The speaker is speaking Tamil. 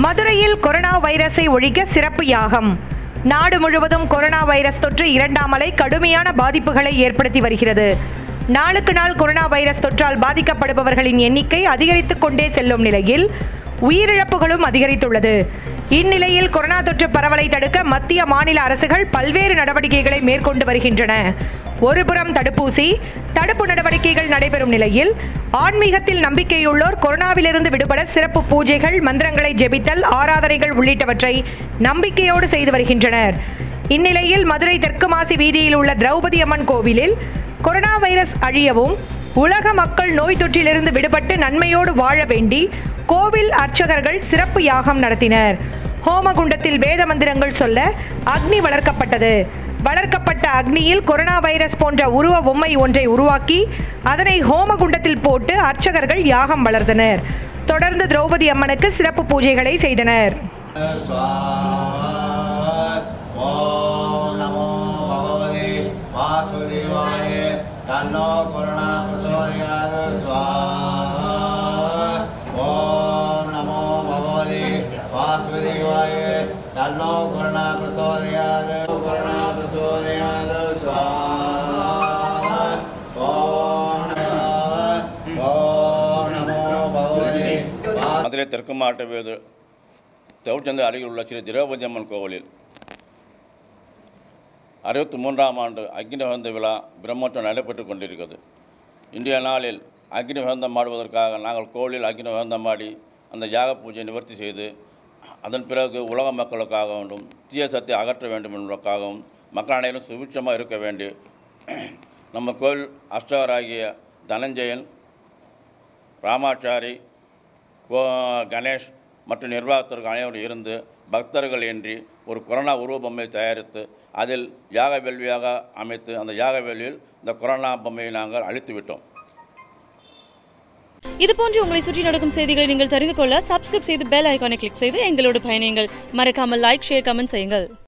மதுரையில் கொரோனா வைரஸை ஒழிக்க சிறப்பு யாகம் நாடு முழுவதும் கொரோனா வைரஸ் தொற்று இரண்டாம் அலை கடுமையான பாதிப்புகளை ஏற்படுத்தி வருகிறது நாளுக்கு நாள் கொரோனா வைரஸ் தொற்றால் பாதிக்கப்படுபவர்களின் எண்ணிக்கை அதிகரித்துக் கொண்டே செல்லும் நிலையில் உயிரிழப்புகளும் அதிகரித்துள்ளது இந்நிலையில் கொரோனா தொற்று பரவலை தடுக்க மத்திய மாநில அரசுகள் பல்வேறு நடவடிக்கைகளை மேற்கொண்டு வருகின்றன ஒருபுறம் தடுப்பூசி தடுப்பு நடவடிக்கைகள் நடைபெறும் நிலையில் ஆன்மீகத்தில் நம்பிக்கையுள்ளோர் கொரோனாவிலிருந்து விடுபட சிறப்பு பூஜைகள் மந்திரங்களை ஜெபித்தல் ஆராதனைகள் உள்ளிட்டவற்றை நம்பிக்கையோடு செய்து வருகின்றனர் இந்நிலையில் மதுரை தெற்கு மாசி வீதியில் உள்ள திரௌபதி அம்மன் கோவிலில் கொரோனா வைரஸ் அழியவும் உலக மக்கள் நோய் தொற்றிலிருந்து விடுபட்டு நன்மையோடு வாழ வேண்டி கோவில் அர்ச்சகர்கள் சிறப்பு யாகம் நடத்தினர் ஹோமகுண்டத்தில் வேத மந்திரங்கள் சொல்ல அக்னி வளர்க்கப்பட்டது வளர்க்கப்பட்ட அக்னியில் கொரோனா வைரஸ் போன்ற உருவ பொம்மை ஒன்றை உருவாக்கி அதனை ஹோமகுண்டத்தில் போட்டு அர்ச்சகர்கள் யாகம் வளர்த்தனர் தொடர்ந்து திரௌபதி அம்மனுக்கு சிறப்பு பூஜைகளை செய்தனர் ஓம் நமோ பகவதே வாசுதேவாய தன்னோ கருணா பிரசோதயாது ஓம் நமோ பகவதே வாசுதேவாய தன்னோ கருணா பிரசோதயாது கருணா பிரசோதயாது ஓம் நமோ ஓம் நமோ பகவதே மதுரை தெற்கு மாவட்ட வீடு தவுச்சந்தை அருகில் உள்ள ஸ்ரீ திரௌபதி அம்மன் கோவிலில் அறுபத்தி மூன்றாம் ஆண்டு அக்னி வந்த விழா பிரம்மோற்சவம் நடைபெற்று கொண்டிருக்கிறது இன்றைய நாளில் அக்னி வந்தம் ஆடுவதற்காக நாங்கள் கோவிலில் அக்னி வந்தம் ஆடி அந்த யாக பூஜை நிவர்த்தி செய்து அதன் பிறகு உலக மக்களுக்காகவும் தீய சத்தை அகற்ற வேண்டும் என்பதற்காகவும் மக்கள் அனைவரும் சுபிட்சமாக இருக்க வேண்டி நம்ம கோவில் அஷ்டவராகிய தனஞ்சயன் ராமாச்சாரி கோ கணேஷ் மற்றும் நிர்வாகத்திற்கு அனைவரும் இருந்து பக்தர்கள் இன்றி ஒரு கொரோனா உருவ பொம்மை தயாரித்து அதில் யாக வேள்வியாக அமைத்து அந்த யாக வேள்வியில் இந்த கொரோனா பொம்மையை நாங்கள் அழித்து விட்டோம் இது போன்று உங்களை சுற்றி நடக்கும் செய்திகளை நீங்கள் தெரிந்து கொள்ள சப்ஸ்கிரைப் செய்து பெல் ஐகானை கிளிக் செய்து எங்களோடு பயணியுங்கள் மறக்காமல் லைக் ஷேர் கமெண்ட் செய்யுங்கள்